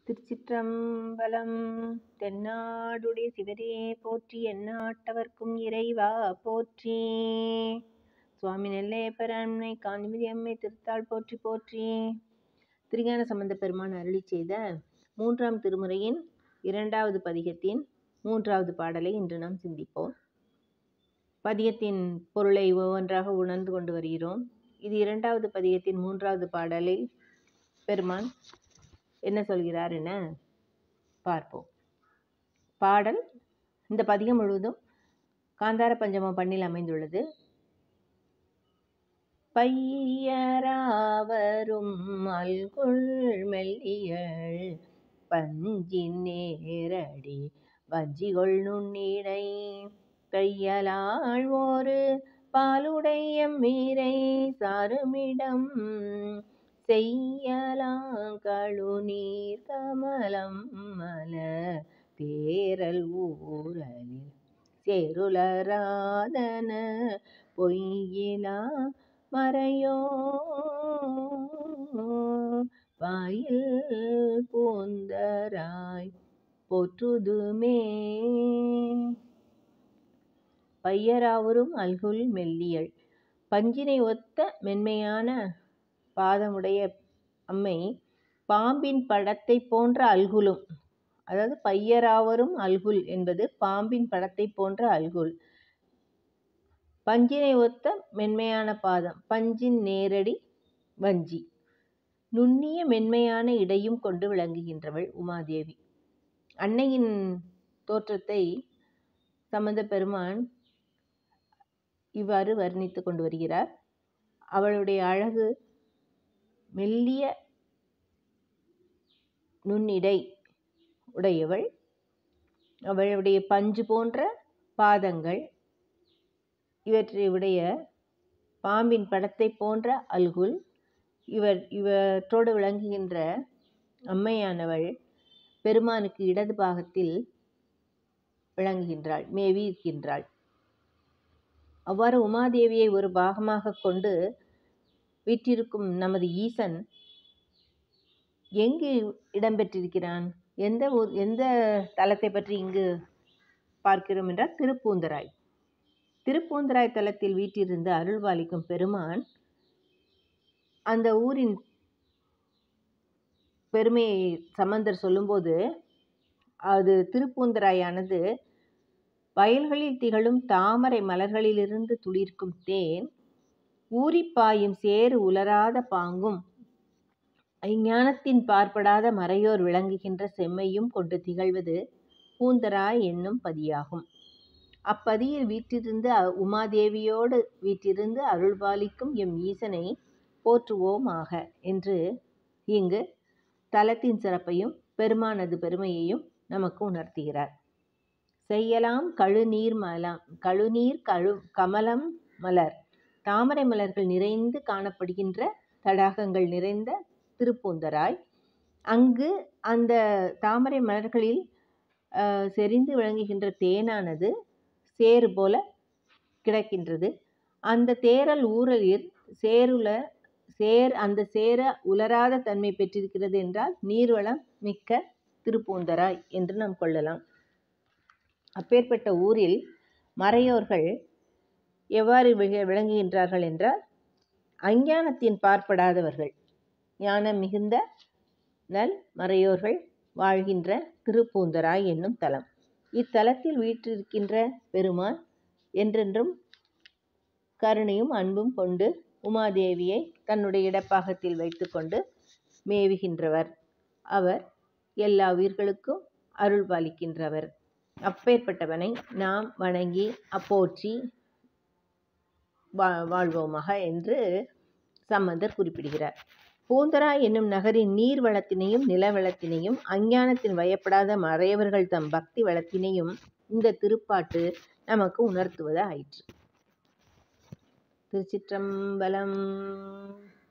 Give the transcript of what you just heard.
திருச்சிற்றம்பலம் தென்னாடுடைய சிவரே போற்றி எந்நாட்டவர்க்கும் இறைவா போற்றி சுவாமி நெல்லையப்பரன்னை காந்திமதி அம்மை திருத்தாள் போற்றி போற்றி திருஞான சம்பந்த பெருமான் அருளி செய்த மூன்றாம் திருமுறையின் இரண்டாவது பதிகத்தின் மூன்றாவது பாடலை இன்று நாம் சிந்திப்போம் பதிகத்தின் பொருளை ஒவ்வொன்றாக உணர்ந்து கொண்டு வருகிறோம் இது இரண்டாவது பதிகத்தின் மூன்றாவது பாடலை பெருமான் என்ன சொல்கிறார் என பார்ப்போம் பாடல் இந்த பதிகம் முழுவதும் காந்தார பஞ்சம பண்ணில் அமைந்துள்ளது பையராவரும் அல்குள் மெல்லியள் பஞ்சின் நேரடி வஞ்சிகொள் நுண்ணிடை கையலாள் ஒரு பாலுடைய மீரை சாருமிடம் செய்யலாங்கழுநீர் கமலம் மல தேரல் ஊரலில் சேருலராதன பொய்யிலா மறையோ வாயில் பூந்தராய் போற்றுதுமே பையராவரும் அல்குல் மெல்லியள் பஞ்சினை ஒத்த மென்மையான பாதமுடைய அம்மை பாம்பின் படத்தை போன்ற அல்குலும் அதாவது பையராவரும் அல்குல் என்பது பாம்பின் படத்தை போன்ற அல்குல் பஞ்சினை ஒத்த மென்மையான பாதம் பஞ்சின் நேரடி வஞ்சி நுண்ணிய மென்மையான இடையும் கொண்டு விளங்குகின்றவள் உமாதேவி அன்னையின் தோற்றத்தை சம்பந்த பெருமான் இவ்வாறு வர்ணித்து கொண்டு வருகிறார் அவளுடைய அழகு மெல்லிய நுண்ணிடை உடையவள் அவளுடைய பஞ்சு போன்ற பாதங்கள் இவற்றை உடைய பாம்பின் படத்தை போன்ற அல்குல் இவர் இவற்றோடு விளங்குகின்ற அம்மையானவள் பெருமானுக்கு இடது பாகத்தில் விளங்குகின்றாள் மேவி இருக்கின்றாள் அவ்வாறு உமாதேவியை ஒரு பாகமாக கொண்டு வீற்றிருக்கும் நமது ஈசன் எங்கு இடம்பெற்றிருக்கிறான் எந்த ஊர் எந்த தலத்தை பற்றி இங்கு பார்க்கிறோம் என்றால் திருப்பூந்தராய் திருப்பூந்தராய் தலத்தில் வீட்டிலிருந்து அருள்பாலிக்கும் பெருமான் அந்த ஊரின் பெருமையை சம்பந்தர் சொல்லும்போது அது திருப்பூந்தராயானது வயல்களில் திகழும் தாமரை மலர்களிலிருந்து துளிர்க்கும் தேன் ஊறிப்பாயும் சேறு உலராத பாங்கும் அஞ்ஞானத்தின் பார்ப்படாத மறையோர் விளங்குகின்ற செம்மையும் கொண்டு திகழ்வது பூந்தராய் என்னும் பதியாகும் அப்பதியில் வீற்றிருந்து உமாதேவியோடு வீற்றிருந்து அருள்பாலிக்கும் எம் ஈசனை போற்றுவோமாக என்று இங்கு தலத்தின் சிறப்பையும் பெருமானது பெருமையையும் நமக்கு உணர்த்துகிறார் செய்யலாம் கழுநீர் மலம் கழுநீர் கழு கமலம் மலர் தாமரை மலர்கள் நிறைந்து காணப்படுகின்ற தடாகங்கள் நிறைந்த திருப்பூந்தராய் அங்கு அந்த தாமரை மலர்களில் செறிந்து விளங்குகின்ற தேனானது சேறு போல கிடக்கின்றது அந்த தேரல் ஊரலில் சேருல சேர் அந்த சேர உலராத தன்மை பெற்றிருக்கிறது என்றால் நீர்வளம் மிக்க திருப்பூந்தராய் என்று நாம் கொள்ளலாம் அப்பேற்பட்ட ஊரில் மறையோர்கள் எவ்வாறு விளங்குகின்றார்கள் என்றால் அஞ்ஞானத்தின் பார்ப்படாதவர்கள் ஞானம் மிகுந்த நல் மறையோர்கள் வாழ்கின்ற திருப்பூந்தராய் என்னும் தலம் இத்தலத்தில் வீற்றிருக்கின்ற பெருமான் என்றென்றும் கருணையும் அன்பும் கொண்டு உமாதேவியை தன்னுடைய இடப்பாகத்தில் வைத்துக்கொண்டு மேவுகின்றவர் அவர் எல்லா உயிர்களுக்கும் அருள் பாலிக்கின்றவர் அப்பேற்பட்டவனை நாம் வணங்கி அப்போற்றி வா வாழ்வோமாக என்று சம்பந்தர் குறிப்பிடுகிறார் பூந்தரா என்னும் நகரின் நீர் வளத்தினையும் நில வளத்தினையும் அஞ்ஞானத்தின் வயப்படாத மறையவர்கள் தம் பக்தி வளத்தினையும் இந்த திருப்பாட்டு நமக்கு உணர்த்துவது ஆயிற்று திருச்சிற்றம்பலம்